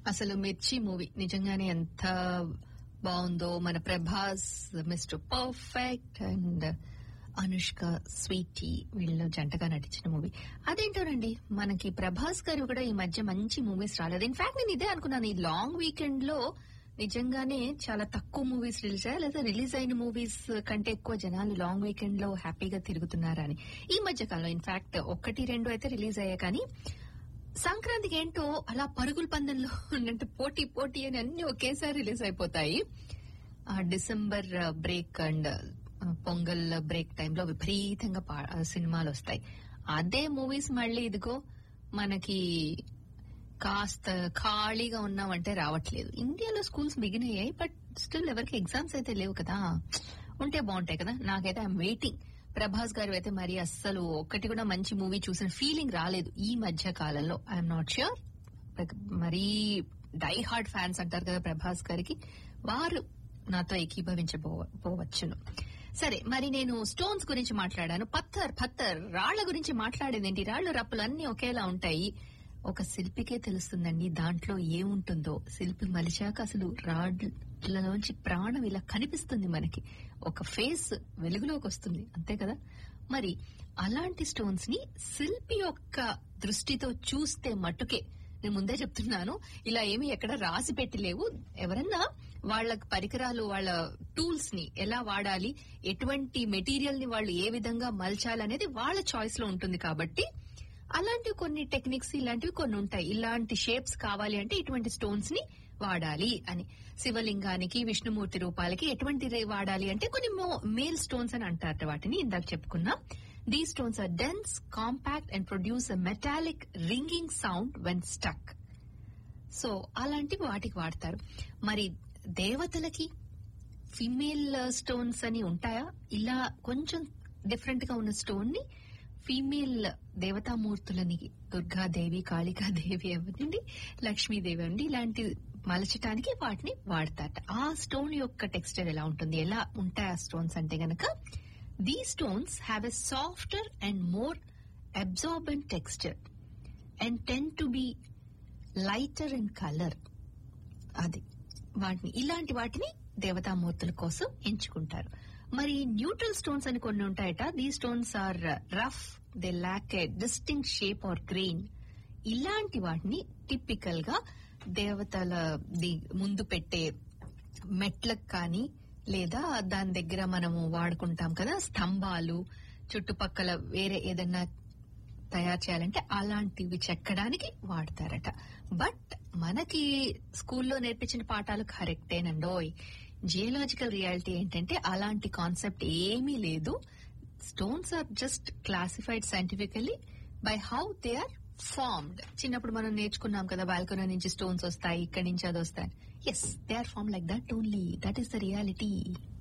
అసలు మిర్చి మూవీ నిజంగానే ఎంత బాగుందో మన Prabhas Mister Perfect and Anushka Sweety వీళ్ళు జంటగా నటించిన మూవీ అదేంటోనండి మనకి ప్రభాస్ గారు కూడా ఈ మధ్య మంచి మూవీస్ రాలేదు ఇన్ఫాక్ట్ నేను ఇదే అనుకున్నాను ఈ లాంగ్ వీకెండ్ లో నిజంగానే చాలా తక్కువ మూవీస్ రిలీజ్ అయ్యాయి లేదా రిలీజ్ అయిన మూవీస్ కంటే ఎక్కువ జనాలు లాంగ్ వీకెండ్ లో హ్యాపీగా తిరుగుతున్నారని ఈ మధ్య కాలంలో ఇన్ఫాక్ట్ ఒకటి రెండు అయితే రిలీజ్ అయ్యాయి కానీ సంక్రాంతికి ఏంటో అలా పరుగుల పందెంలో అంటే పోటీ పోటీ అని అన్ని ఒకేసారి రిలీజ్ అయిపోతాయి ఆ December break and Pongal break టైంలో విపరీతంగా పా- సినిమాలు వస్తాయి అదే మూవీస్ మళ్ళీ ఇదిగో మనకి కాస్త ఖాళీగా ఉన్నామంటే రావట్లేదు ఇండియాలో స్కూల్స్ బిగిన్ అయ్యాయి బట్ స్టిల్ ఎవరికి ఎగ్జామ్స్ అయితే లేవు కదా ఉంటే బాగుంటాయి కదా నాకైతే ఐఎమ్ వెయిటింగ్ ప్రభాస్ గారు అయితే మరి అస్సలు ఒక్కటి కూడా మంచి మూవీ చూసిన ఫీలింగ్ రాలేదు ఈ మధ్య కాలంలో ఐఎమ్ నాట్ ష్యూర్ మరీ డై హార్డ్ ఫ్యాన్స్ అంటారు కదా ప్రభాస్ గారికి వారు నాతో ఏకీభవించబోవచ్చును సరే మరి నేను స్టోన్స్ గురించి మాట్లాడాను పత్తర్ పత్తర్ రాళ్ల గురించి మాట్లాడేది ఏంటి రాళ్లు రప్పులు అన్ని ఒకేలా ఉంటాయి ఒక శిల్పికే తెలుస్తుందండి దాంట్లో ఏముంటుందో శిల్పి మలిచాక అసలు రాడ్లలోంచి ప్రాణం ఇలా కనిపిస్తుంది మనకి ఒక ఫేస్ వెలుగులోకి వస్తుంది అంతే కదా మరి అలాంటి స్టోన్స్ ని శిల్పి యొక్క దృష్టితో చూస్తే మట్టుకే నేను ముందే చెప్తున్నాను ఇలా ఏమి ఎక్కడ రాసి పెట్టి లేవు ఎవరన్నా వాళ్ళ పరికరాలు వాళ్ళ టూల్స్ ని ఎలా వాడాలి ఎటువంటి మెటీరియల్ ని వాళ్ళు ఏ విధంగా మలచాలనేది వాళ్ళ చాయిస్ లో ఉంటుంది కాబట్టి అలాంటి కొన్ని టెక్నిక్స్ ఇలాంటివి కొన్ని ఉంటాయి ఇలాంటి షేప్స్ కావాలి అంటే ఇటువంటి స్టోన్స్ ని వాడాలి అని శివలింగానికి విష్ణుమూర్తి రూపాలకి ఎటువంటి రే- వాడాలి అంటే కొన్ని మేల్ స్టోన్స్ అని అంటారు వాటిని ఇందాక చెప్పుకున్నాం the stones are dense compact and produce a metallic ringing sound when stuck so అలాంటి వాటికి వాడతారు మరి దేవతలకి ఫీమేల్ స్టోన్స్ అని ఉంటాయా ఇలా కొంచెం డిఫరెంట్ గా ఉన్న స్టోన్ ని ఫీమేల్ దేవతామూర్తులని దుర్గాదేవి కాళికాదేవి అవ్వండి లక్ష్మీదేవి అవ్వండి ఇలాంటి మలచటానికి వాటిని వాడతారట ఆ స్టోన్ యొక్క టెక్స్చర్ ఎలా ఉంటుంది ఎలా ఉంటాయి ఆ స్టోన్స్ అంటే గనక the stones have a softer and more absorbent texture and tend to be lighter in colour అది వాటిని ఇలాంటి వాటిని దేవతామూర్తుల కోసం ఎంచుకుంటారు మరి న్యూట్రల్ స్టోన్స్ అని కొన్ని ఉంటాయట the stones are rough they lack a distinct shape or grain ఇలాంటి వాటిని టిపికల్ గా దేవతల ది- ముందు పెట్టే మెట్లకు కానీ లేదా దాని దగ్గర మనము వాడుకుంటాం కదా స్తంభాలు చుట్టుపక్కల వేరే ఏదన్నా తయారు చేయాలంటే అలాంటివి చెక్కడానికి వాడతారట బట్ మనకి స్కూల్లో నేర్పించిన పాఠాలు కరెక్టేనండోయ్ జియోలాజికల్ రియాలిటీ ఏంటంటే అలాంటి కాన్సెప్ట్ ఏమీ లేదు stones are just classified scientifically by how they are formed చిన్నప్పుడు మనం నేర్చుకున్నాం కదా బాల్కనీ నుంచి స్టోన్స్ వస్తాయి ఇక్కడి నుంచి అది వస్తాయి yes they are form like that only that is the reality